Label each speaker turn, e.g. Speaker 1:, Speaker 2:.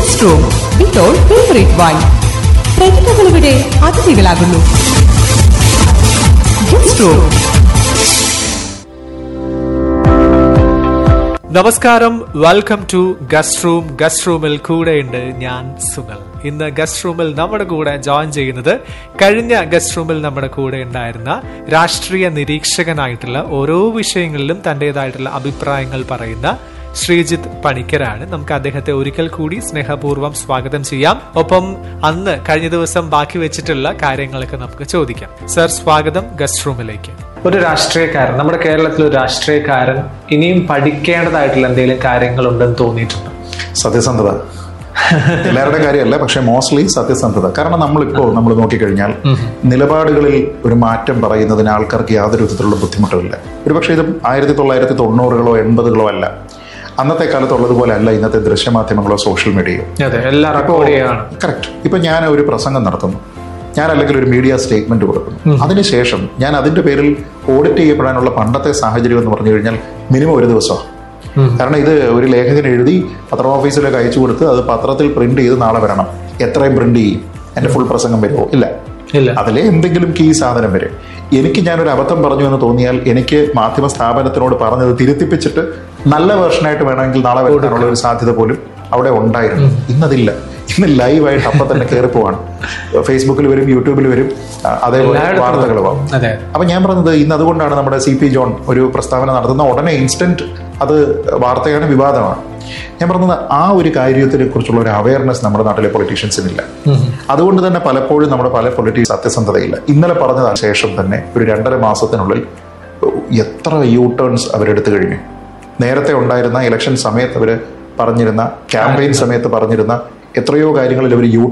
Speaker 1: guest room with all favourite wine പ്രതിഭകളിവിടെ അതിഥികളാകുന്നു guest room
Speaker 2: നമസ്കാരം welcome to guest room guest റൂമിൽ കൂടെയുണ്ട് ഞാൻ സുമൽ ഇന്ന് ഗസ്റ്റ് റൂമിൽ നമ്മുടെ കൂടെ ജോയിൻ ചെയ്യുന്നത് കഴിഞ്ഞ ഗസ്റ്റ് റൂമിൽ നമ്മുടെ കൂടെ ഉണ്ടായിരുന്ന രാഷ്ട്രീയ നിരീക്ഷകനായിട്ടുള്ള ഓരോ വിഷയങ്ങളിലും തന്റേതായിട്ടുള്ള അഭിപ്രായങ്ങൾ പറയുന്ന ശ്രീജിത്ത് പണിക്കരാണ് നമുക്ക് അദ്ദേഹത്തെ ഒരിക്കൽ കൂടി സ്നേഹപൂർവ്വം സ്വാഗതം ചെയ്യാം ഒപ്പം അന്ന് കഴിഞ്ഞ ദിവസം ബാക്കി വെച്ചിട്ടുള്ള കാര്യങ്ങളൊക്കെ നമുക്ക് ചോദിക്കാം സർ സ്വാഗതം ഗസ്റ്റ് റൂമിലേക്ക് ഒരു രാഷ്ട്രീയക്കാരൻ നമ്മുടെ കേരളത്തിൽ ഒരു രാഷ്ട്രീയക്കാരൻ ഇനിയും പഠിക്കേണ്ടതായിട്ടുള്ള എന്തെങ്കിലും കാര്യങ്ങളുണ്ടെന്ന് തോന്നിയിട്ടുണ്ട്
Speaker 3: സത്യസന്ധത എല്ലാവരുടെ കാര്യമല്ല പക്ഷെ മോസ്റ്റ്ലി സത്യസന്ധത കാരണം നമ്മളിപ്പോ നമ്മൾ നോക്കിക്കഴിഞ്ഞാൽ നിലപാടുകളിൽ ഒരു മാറ്റം പറയുന്നതിന് ആൾക്കാർക്ക് യാതൊരു വിധത്തിലുള്ള ബുദ്ധിമുട്ടുമില്ല ഒരുപക്ഷെ ഇത് ആയിരത്തി തൊള്ളായിരത്തി തൊണ്ണൂറുകളോ എൺപതുകളോ അല്ല അന്നത്തെ കാലത്തുള്ളതുപോലെ അല്ല ഇന്നത്തെ ദൃശ്യമാധ്യമങ്ങളോ സോഷ്യൽ മീഡിയയോ
Speaker 2: അതെ എല്ലാ റെക്കോർഡ് ചെയ്യാണ്
Speaker 3: കറക്റ്റ് ഇപ്പൊ ഞാൻ ഒരു പ്രസംഗം നടത്തുന്നു ഞാൻ അല്ലെങ്കിൽ ഒരു മീഡിയ സ്റ്റേറ്റ്മെന്റ് കൊടുക്കുന്നു അതിനുശേഷം ഞാൻ അതിന്റെ പേരിൽ ഓഡിറ്റ് ചെയ്യപ്പെടാനുള്ള പണ്ടത്തെ സാഹചര്യം എന്ന് പറഞ്ഞു കഴിഞ്ഞാൽ മിനിമം ഒരു ദിവസമാണ് കാരണം ഇത് ഒരു ലേഖകൻ എഴുതി പത്ര ഓഫീസിലേക്ക് അയച്ചു കൊടുത്ത് അത് പത്രത്തിൽ പ്രിന്റ് ചെയ്ത് നാളെ വരണം എത്രയും പ്രിന്റ് ചെയ്യും എന്റെ ഫുൾ പ്രസംഗം വരുമോ ഇല്ല
Speaker 2: ഇല്ല
Speaker 3: അതിലെ എന്തെങ്കിലും കീ സാധനം വരെ എനിക്ക് ഞാനൊരു അബദ്ധം പറഞ്ഞു എന്ന് തോന്നിയാൽ എനിക്ക് മാധ്യമ സ്ഥാപനത്തിനോട് പറഞ്ഞത് തിരുത്തിപ്പിച്ചിട്ട് നല്ല വേർഷനായിട്ട് വേണമെങ്കിൽ നാളെ വരാനുള്ള ഒരു സാധ്യത പോലും അവിടെ ഉണ്ടായിരുന്നു ഇന്നതില്ല ഇന്ന് ലൈവായിട്ട് അപ്പം തന്നെ കയറി പോവാണ് ഫേസ്ബുക്കിൽ വരും യൂട്യൂബിൽ വരും ആ, അതേപോലെ
Speaker 2: എല്ലായിടത്തും
Speaker 3: വാർത്തകൾ പോകും
Speaker 2: അതെ
Speaker 3: അപ്പൊ ഞാൻ പറഞ്ഞത് ഇന്ന് അതുകൊണ്ടാണ് നമ്മുടെ സി പി ജോൺ ഒരു പ്രസ്താവന നടത്തുന്ന ഉടനെ ഇൻസ്റ്റന്റ് അത് വാർത്തയാണ് വിവാദമാണ് ഞാൻ പറഞ്ഞത് ആ ഒരു കാര്യത്തിനെ കുറിച്ചുള്ള ഒരു അവയർനെസ് നമ്മുടെ നാട്ടിലെ പൊളിറ്റീഷ്യൻസിനില്ല അതുകൊണ്ട് തന്നെ പലപ്പോഴും നമ്മുടെ പല പൊളിറ്റീഷ്യൻ സത്യസന്ധതയില്ല ഇന്നലെ പറഞ്ഞതിന് ശേഷം തന്നെ ഒരു രണ്ടര മാസത്തിനുള്ളിൽ എത്ര യൂ ടേൺസ് അവരെടുത്തു കഴിഞ്ഞു നേരത്തെ ഉണ്ടായിരുന്ന ഇലക്ഷൻ സമയത്ത് അവർ പറഞ്ഞിരുന്ന ക്യാമ്പയിൻ സമയത്ത് പറഞ്ഞിരുന്ന എത്രയോ കാര്യങ്ങളിൽ അവർ യൂ